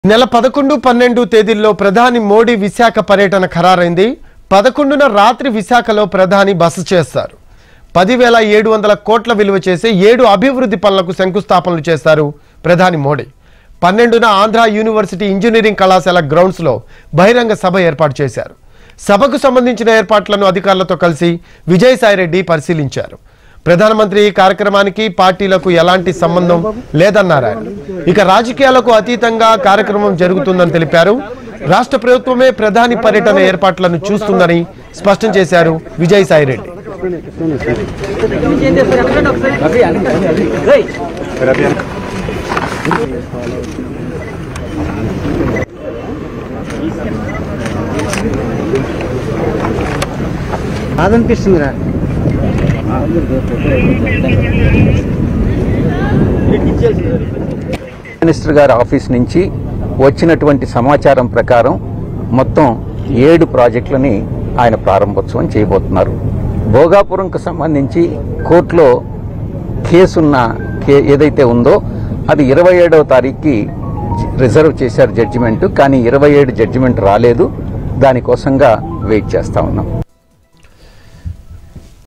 నెల పదకొండు పన్నెండు తేదీల్లో ప్రధాని మోడీ విశాఖ పర్యటన ఖరారైంది పదకొండున రాత్రి విశాఖలో ప్రధాని బస చేస్తారు పదివేల ఏడు వందల కోట్ల విలువ చేసే ఏడు అభివృద్ధి పనులకు శంకుస్థాపనలు చేస్తారు ప్రధాని మోడీ పన్నెండున ఆంధ్ర యూనివర్సిటీ ఇంజనీరింగ్ కళాశాల గ్రౌండ్స్లో బహిరంగ సభ ఏర్పాటు చేశారు సభకు సంబంధించిన ఏర్పాట్లను అధికారులతో కలిసి విజయసాయిరెడ్డి పరిశీలించారు ప్రధానమంత్రి ఈ కార్యక్రమానికి పార్టీలకు ఎలాంటి సంబంధం లేదన్నారు ఆయన ఇక రాజకీయాలకు అతీతంగా కార్యక్రమం జరుగుతుందని తెలిపారు రాష్ట్ర ప్రభుత్వమే ప్రధాని పర్యటన ఏర్పాట్లను చూస్తుందని స్పష్టం చేశారు విజయసాయిరెడ్డి అదనిపిస్తుందిరా మినిస్టర్ గారి ఆఫీస్ నుంచి వచ్చినటువంటి సమాచారం ప్రకారం మొత్తం ఏడు ప్రాజెక్టులని ఆయన ప్రారంభోత్సవం చేయబోతున్నారు భోగాపురంకు సంబంధించి కోర్టులో కేసున్న కే ఏదైతే ఉందో అది ఇరవై ఏడవ తారీఖుకి రిజర్వ్ చేశారు జడ్జిమెంట్ కానీ ఇరవై ఏడు జడ్జిమెంట్ రాలేదు దానికోసంగా వెయిట్ చేస్తా ఉన్నాం